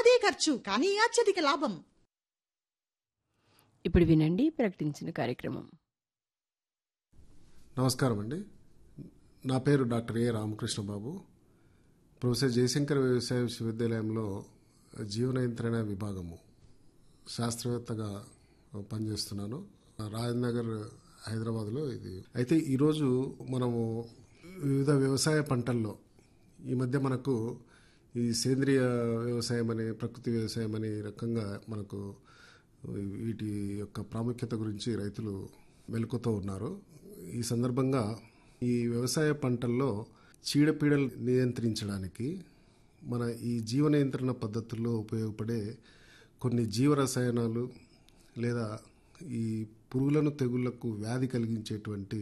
అదే ఖర్చు కానీ అత్యధిక లాభం ఇప్పుడు వినండి ప్రకటించిన కార్యక్రమం నమస్కారం అండి నా పేరు doctor A Ramakrishna Babu professor Jayashankar వ్యవసాయ విశ్వవిద్యాలయంలో జీవనయంత్రణ విభాగము శాస్త్రవేత్తగా పనిచేస్తున్నాను రాజనగర్ హైదరాబాద్లో ఇది అయితే ఈరోజు మనము వివిధ వ్యవసాయ పంటల్లో ఈ మధ్య మనకు ఈ సేంద్రియ వ్యవసాయం అని ప్రకృతి వ్యవసాయం అని ఈ రకంగా మనకు వీటి యొక్క ప్రాముఖ్యత గురించి రైతులు మెలకుతూ ఉన్నారు ఈ సందర్భంగా ఈ వ్యవసాయ పంటల్లో చీడపీడలు నియంత్రించడానికి మన ఈ జీవ నియంత్రణ పద్ధతుల్లో ఉపయోగపడే కొన్ని జీవ రసాయనాలు లేదా ఈ పురుగులను తెగుళ్లకు వ్యాధి కలిగించేటువంటి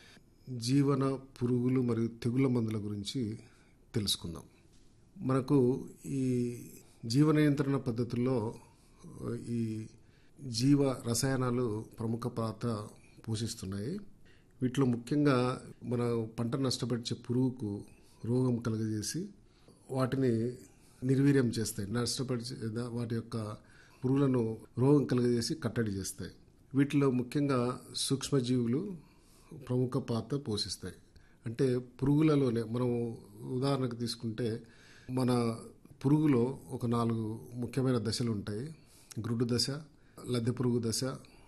జీవన పురుగులు మరియు తెగుళ్ళ మందుల గురించి తెలుసుకుందాం మనకు ఈ జీవ నియంత్రణ పద్ధతుల్లో ఈ జీవ రసాయనాలు ప్రముఖ పాత్ర పోషిస్తున్నాయి వీటిలో ముఖ్యంగా మన పంట నష్టపరిచే పురుగుకు రోగం కలుగజేసి వాటిని నిర్వీర్యం చేస్తాయి నష్టపరిచే వాటి యొక్క పురుగులను రోగం కలుగజేసి కట్టడి చేస్తాయి వీటిలో ముఖ్యంగా సూక్ష్మజీవులు ప్రముఖ పాత్ర పోషిస్తాయి అంటే పురుగులలోనే మనం ఉదాహరణకు తీసుకుంటే మన పురుగులో ఒక నాలుగు ముఖ్యమైన దశలు ఉంటాయి గ్రుడ్డు దశ లద్దె పురుగు దశ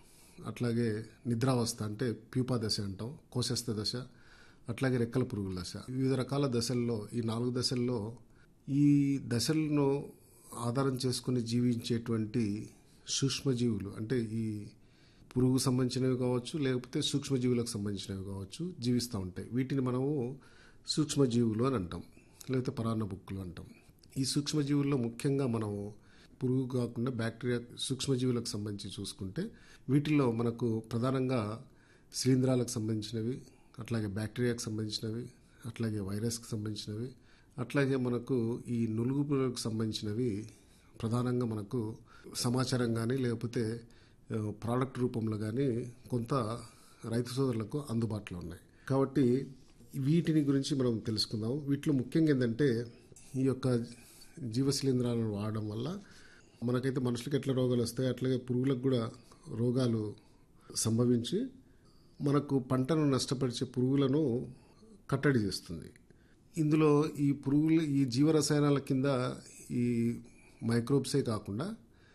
అట్లాగే నిద్రావస్థ అంటే ప్యూపా దశ అంటాం కోశస్థ దశ అట్లాగే రెక్కల పురుగుల దశ వివిధ రకాల దశల్లో ఈ నాలుగు దశల్లో ఈ దశలను ఆధారం చేసుకుని జీవించేటువంటి సూక్ష్మజీవులు అంటే ఈ పురుగు సంబంధించినవి కావచ్చు లేకపోతే సూక్ష్మజీవులకు సంబంధించినవి కావచ్చు జీవిస్తూ ఉంటాయి వీటిని మనము సూక్ష్మజీవులు అని అంటాం లేకపోతే పరాన్న బుక్కులు అంటాం ఈ సూక్ష్మజీవుల్లో ముఖ్యంగా మనము పురుగు కాకుండా బ్యాక్టీరియా సూక్ష్మజీవులకు సంబంధించి చూసుకుంటే వీటిల్లో మనకు ప్రధానంగా శిలీంధ్రాలకు సంబంధించినవి అట్లాగే బ్యాక్టీరియాకు సంబంధించినవి అట్లాగే వైరస్కి సంబంధించినవి అట్లాగే మనకు ఈ నులుగు పురుగులకు సంబంధించినవి ప్రధానంగా మనకు సమాచారం కానీ లేకపోతే ప్రోడక్ట్ రూపంలో కానీ కొంత రైతు సోదరులకు అందుబాటులో ఉన్నాయి కాబట్టి వీటిని గురించి మనం తెలుసుకుందాం వీటిలో ముఖ్యంగా ఏంటంటే ఈ యొక్క జీవ శిలీంధ్రాలను వాడడం వల్ల మనకైతే మనుషులకు ఎట్లా రోగాలు వస్తాయి అట్లాగే పురుగులకు కూడా రోగాలు సంభవించి మనకు పంటను నష్టపరిచే పురుగులను కట్టడి చేస్తుంది ఇందులో ఈ పురుగులు ఈ జీవరసాయనాల కింద ఈ మైక్రోబ్సే కాకుండా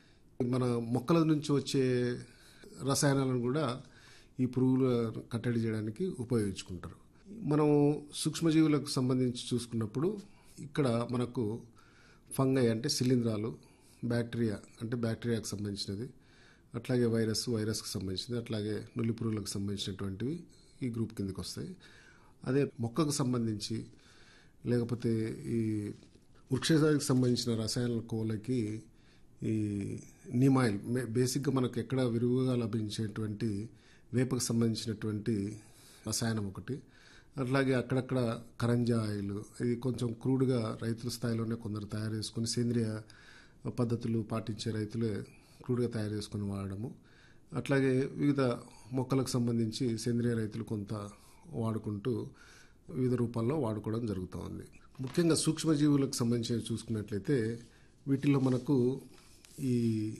మన మొక్కల నుంచి వచ్చే రసాయనాలను కూడా ఈ పురుగులు కట్టడి చేయడానికి ఉపయోగించుకుంటారు మనం సూక్ష్మజీవులకు సంబంధించి చూసుకున్నప్పుడు ఇక్కడ మనకు ఫంగై అంటే శిలీంధ్రాలు బ్యాక్టీరియా అంటే బ్యాక్టీరియాకు సంబంధించినది అట్లాగే వైరస్ వైరస్కి సంబంధించినది అట్లాగే నులి పురుగులకు సంబంధించినటువంటివి ఈ గ్రూప్ కిందకి వస్తాయి అదే మొక్కకు సంబంధించి లేకపోతే ఈ వృక్షానికి సంబంధించిన రసాయనాల కోలకి ఈ నీమాయిల్ బేసిక్గా మనకు ఎక్కడ విరుగుగా లభించేటువంటి వేపకు సంబంధించినటువంటి రసాయనం ఒకటి అట్లాగే అక్కడక్కడ కరంజా ఆయిల్ ఇది కొంచెం క్రూడ్గా రైతుల స్థాయిలోనే కొందరు తయారు చేసుకుని సేంద్రియ పద్ధతులు పాటించే రైతులే క్రూడ్గా తయారు చేసుకుని వాడడము అట్లాగే వివిధ మొక్కలకు సంబంధించి సేంద్రియ రైతులు కొంత వాడుకుంటూ వివిధ రూపాల్లో వాడుకోవడం జరుగుతూ ఉంది ముఖ్యంగా సూక్ష్మజీవులకు సంబంధించి చూసుకున్నట్లయితే వీటిలో మనకు ఈ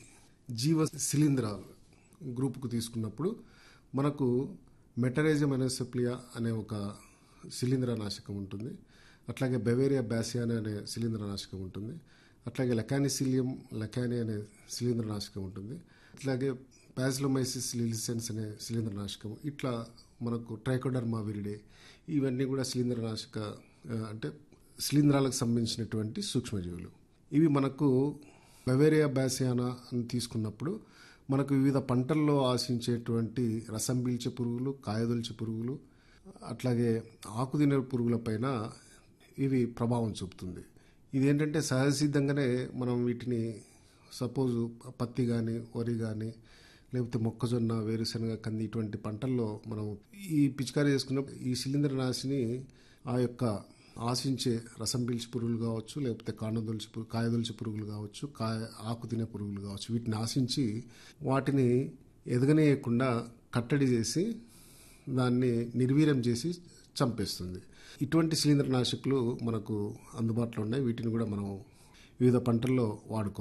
జీవ శిలీంధ్రాలు గ్రూపుకు తీసుకున్నప్పుడు మనకు మెటరైజం ఎనోసెప్లియా అనే ఒక శిలీంద్ర నాశకం ఉంటుంది అట్లాగే బెవేరియా బ్యాసియానా అనే శిలీంద్ర నాశకం ఉంటుంది అట్లాగే లెకానిసిలియం లెకాని అనే శిలీంద్ర నాశకం ఉంటుంది అట్లాగే పాజిలోమైసిస్ లిలిసెన్స్ అనే శిలీంద్ర నాశకం ఇట్లా మనకు ట్రైకోడర్మా విరిడే ఇవన్నీ కూడా శిలీంద్ర నాశక అంటే శిలీంధ్రాలకు సంబంధించినటువంటి సూక్ష్మజీవులు ఇవి మనకు బెవేరియా బ్యాసియానా అని తీసుకున్నప్పుడు మనకు వివిధ పంటల్లో ఆశించేటువంటి రసం పీల్చే పురుగులు కాయదొలిచే పురుగులు అట్లాగే ఆకుదిన పురుగులపైన ఇవి ప్రభావం చూపుతుంది ఇదేంటంటే సహజసిద్ధంగానే మనం వీటిని సపోజ్ పత్తి కానీ వరి కానీ లేకపోతే మొక్కజొన్న వేరుశనగ కంది ఇటువంటి పంటల్లో మనం ఈ పిచికారీ చేసుకున్న ఈ శిలీంద్ర నాశిని ఆ యొక్క ఆశించే రసం పీల్చి పురుగులు కావచ్చు లేకపోతే కాండదొలిచి పురుగు కాయదొలిచి పురుగులు కావచ్చు కాయ ఆకు తినే పురుగులు కావచ్చు వీటిని ఆశించి వాటిని ఎదగనేయకుండా కట్టడి చేసి దాన్ని నిర్వీర్యం చేసి చంపేస్తుంది ఇటువంటి శిలీంద్రనాశకులు మనకు అందుబాటులో ఉన్నాయి వీటిని కూడా మనం వివిధ పంటల్లో వాడుకో